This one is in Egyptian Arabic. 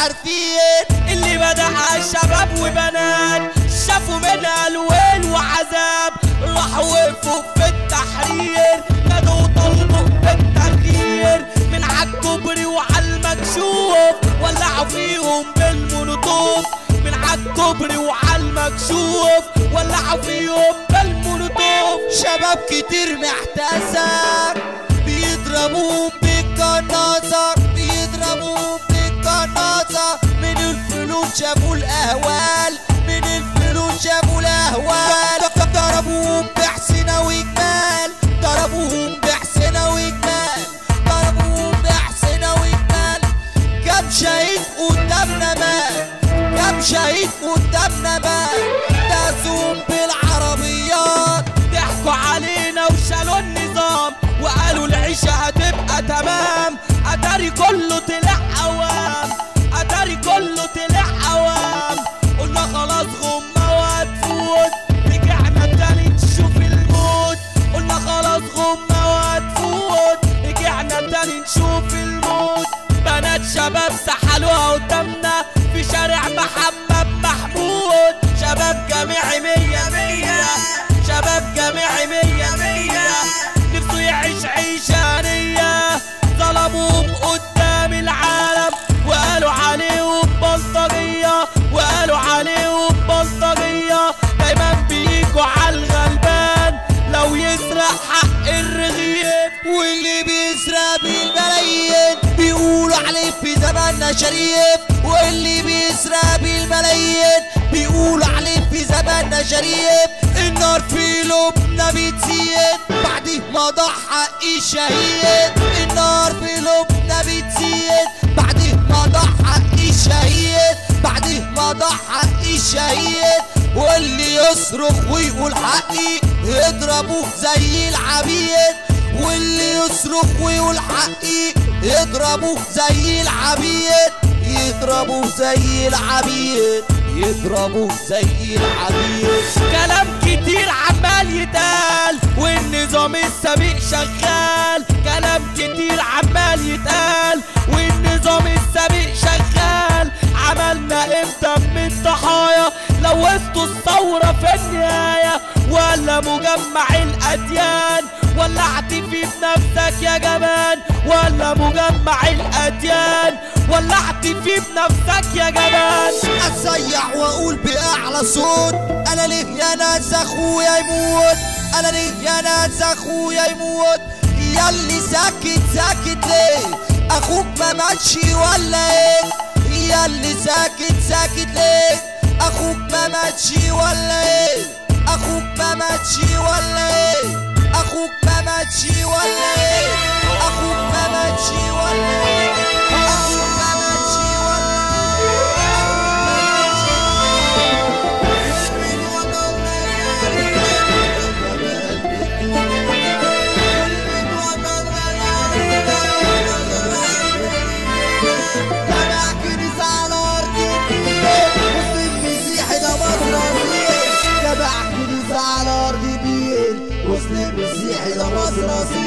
عارفين اللي بدعها شباب وبنات شافوا منها الويل وعذاب راحوا وقفوا في التحرير نادوا وطلبوا بالتغيير من عالكوبري وعالمكشوف ولعوا فيهم بالمولوتوف من عالكوبري وعالمكشوف ولعوا فيهم بالمولوتوف شباب كتير محتاسة بيضربوهم بالقناصة بيضربوهم بالقناصة من الفلوس شافوا الأهوال من الفلوس شافوا الأهوال ضربوهم بحسنة وجمال ضربوهم بحسنة وجمال ضربوهم بحسنة وجمال كم شهيد قدامنا مات كم شهيد قدامنا مات داسوهم بالعربيات ضحكوا علينا وشالوا النظام وقالوا العيشة هتبقى تمام اتاري كله طلع عوام اتاري كله طلع عوام قلنا خلاص غمة وهتفوت رجعنا تاني نشوف الموت قلنا خلاص غمة وهتفوت رجعنا تاني نشوف الموت بنات شباب سحلوها قدامنا في شارع محمد محمود شباب جامعي مية مية شباب جامعي مية مية نفسه يعيش عيشة هنية ظلموهم قدام العالم وقالوا عليهم بلطجية وقالوا عليهم بلطجية دايما بيجوا عالغلبان لو يسرق حق الرغيف واللي بيسرق بالملايين بيقولوا عليه في زماننا شريف واللي بيسرق بالملايين بيقولوا عليه في زماننا شريف النار في لبنا بتزيد بعد ما ضحى الشهيد النار في لبنا بتزيد بعد ما ضحى الشهيد بعد ما ضحى الشهيد واللي يصرخ ويقول حقي يضربوه زي العبيد واللي يصرخ ويقول حقي يضربوه زي العبيد يضربوه زي العبيد يضربوه زي العبيد كلام كتير عمال يتقال والنظام السابق شغال كلام كتير عمال يتقال والنظام السابق شغال عملنا امتى من الضحايا لوثتوا الثورة في النهاية ولا مجمع الأديان ولا اعتفي بنفسك يا جبان ولا مجمع الأديان ولا اعتفي بنفسك يا جبان اصيح واقول باعلى صوت انا ليه يا ناس اخويا يموت انا ليه يا ناس اخويا يموت ياللي ساكت ساكت ليه اخوك ما ماتش ولا ايه ياللي ساكت ساكت ليه اخوك ما ماتش ولا ايه اخوك ما ماتش ولا ايه اخوك ما ماتش ولا ايه اخوك ما ماتش ولا ايه اخوك ما ماتش ولا تبع كنيسة على أرض النيل مسلم مسيحي ده مصري تبع كنيسة على أرض النيل مسلم مسيحي ده مصري